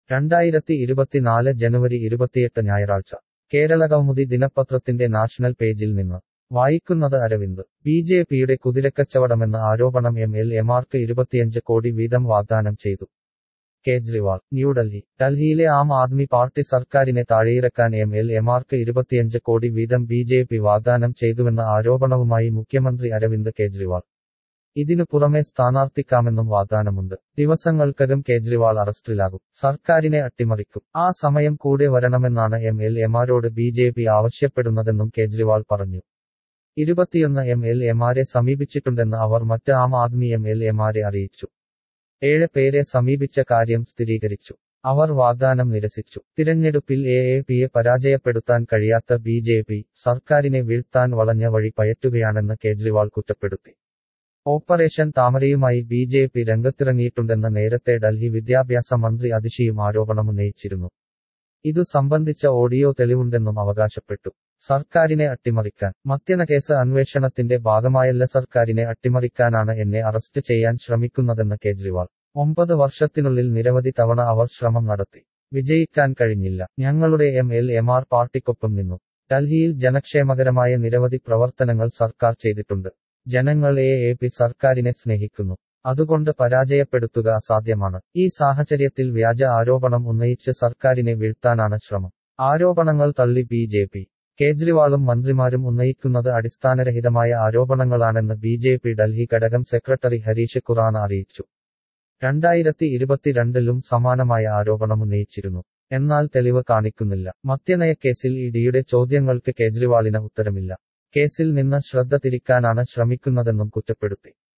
രണ്ടായിരത്തി ഇരുപത്തിനാല് ജനുവരി ഇരുപത്തിയെട്ട് ഞായറാഴ്ച കേരള കൗമുദി ദിനപത്രത്തിന്റെ നാഷണൽ പേജിൽ നിന്ന് വായിക്കുന്നത് അരവിന്ദ് ബി ജെ പിയുടെ കുതിരക്കച്ചവടമെന്ന ആരോപണം എം എൽ എമാർക്ക് ഇരുപത്തിയഞ്ച് കോടി വീതം വാഗ്ദാനം ചെയ്തു കേജ്രിവാൾ ന്യൂഡൽഹി ഡൽഹിയിലെ ആം ആദ്മി പാർട്ടി സർക്കാരിനെ താഴെയിറക്കാൻ എം എൽ എമാർക്ക് ഇരുപത്തിയഞ്ച് കോടി വീതം ബി ജെ പി വാഗ്ദാനം ചെയ്തുവെന്ന ആരോപണവുമായി മുഖ്യമന്ത്രി അരവിന്ദ് കേജ്രിവാൾ ഇതിനു പുറമെ സ്ഥാനാർത്ഥിക്കാമെന്നും വാഗ്ദാനമുണ്ട് ദിവസങ്ങൾക്കകം കേജ്രിവാൾ അറസ്റ്റിലാകും സർക്കാരിനെ അട്ടിമറിക്കും ആ സമയം കൂടെ വരണമെന്നാണ് എം എൽ എമാരോട് ബി ജെ പി ആവശ്യപ്പെടുന്നതെന്നും കേജ്രിവാൾ പറഞ്ഞു ഇരുപത്തിയൊന്ന് എം എൽ എമാരെ സമീപിച്ചിട്ടുണ്ടെന്ന് അവർ മറ്റ് ആം ആദ്മി എം എൽ എമാരെ അറിയിച്ചു ഏഴ് പേരെ സമീപിച്ച കാര്യം സ്ഥിരീകരിച്ചു അവർ വാഗ്ദാനം നിരസിച്ചു തിരഞ്ഞെടുപ്പിൽ എ എ പിയെ പരാജയപ്പെടുത്താൻ കഴിയാത്ത ബി ജെ പി സർക്കാരിനെ വീഴ്ത്താൻ വളഞ്ഞ വഴി പയറ്റുകയാണെന്ന് കേജ്രിവാൾ കുറ്റപ്പെടുത്തി ഓപ്പറേഷൻ താമരയുമായി ബി ജെ പി രംഗത്തിറങ്ങിയിട്ടുണ്ടെന്ന് നേരത്തെ ഡൽഹി വിദ്യാഭ്യാസ മന്ത്രി അതിഷിയും ആരോപണമുന്നയിച്ചിരുന്നു ഇതു സംബന്ധിച്ച ഓഡിയോ തെളിവുണ്ടെന്നും അവകാശപ്പെട്ടു സർക്കാരിനെ അട്ടിമറിക്കാൻ മദ്യന കേസ് അന്വേഷണത്തിന്റെ ഭാഗമായല്ല സർക്കാരിനെ അട്ടിമറിക്കാനാണ് എന്നെ അറസ്റ്റ് ചെയ്യാൻ ശ്രമിക്കുന്നതെന്ന് കേജ്രിവാൾ ഒമ്പത് വർഷത്തിനുള്ളിൽ നിരവധി തവണ അവർ ശ്രമം നടത്തി വിജയിക്കാൻ കഴിഞ്ഞില്ല ഞങ്ങളുടെ എം എൽ എമാർ പാർട്ടിക്കൊപ്പം നിന്നു ഡൽഹിയിൽ ജനക്ഷേമകരമായ നിരവധി പ്രവർത്തനങ്ങൾ സർക്കാർ ചെയ്തിട്ടുണ്ട് ജനങ്ങൾ എ എ പി സർക്കാരിനെ സ്നേഹിക്കുന്നു അതുകൊണ്ട് പരാജയപ്പെടുത്തുക അസാധ്യമാണ് ഈ സാഹചര്യത്തിൽ വ്യാജ ആരോപണം ഉന്നയിച്ച് സർക്കാരിനെ വീഴ്ത്താനാണ് ശ്രമം ആരോപണങ്ങൾ തള്ളി ബി ജെ പി കേജ്രിവാളും മന്ത്രിമാരും ഉന്നയിക്കുന്നത് അടിസ്ഥാനരഹിതമായ ആരോപണങ്ങളാണെന്ന് ബി ജെ പി ഡൽഹി ഘടകം സെക്രട്ടറി ഹരീഷ് ഖുറാന അറിയിച്ചു രണ്ടായിരത്തി ഇരുപത്തിരണ്ടിലും സമാനമായ ആരോപണമുന്നയിച്ചിരുന്നു എന്നാൽ തെളിവ് കാണിക്കുന്നില്ല മദ്യനയക്കേസിൽ ഇഡിയുടെ ചോദ്യങ്ങൾക്ക് കേജ്രിവാളിന് ഉത്തരമില്ല കേസിൽ നിന്ന് ശ്രദ്ധ തിരിക്കാനാണ് ശ്രമിക്കുന്നതെന്നും കുറ്റപ്പെടുത്തി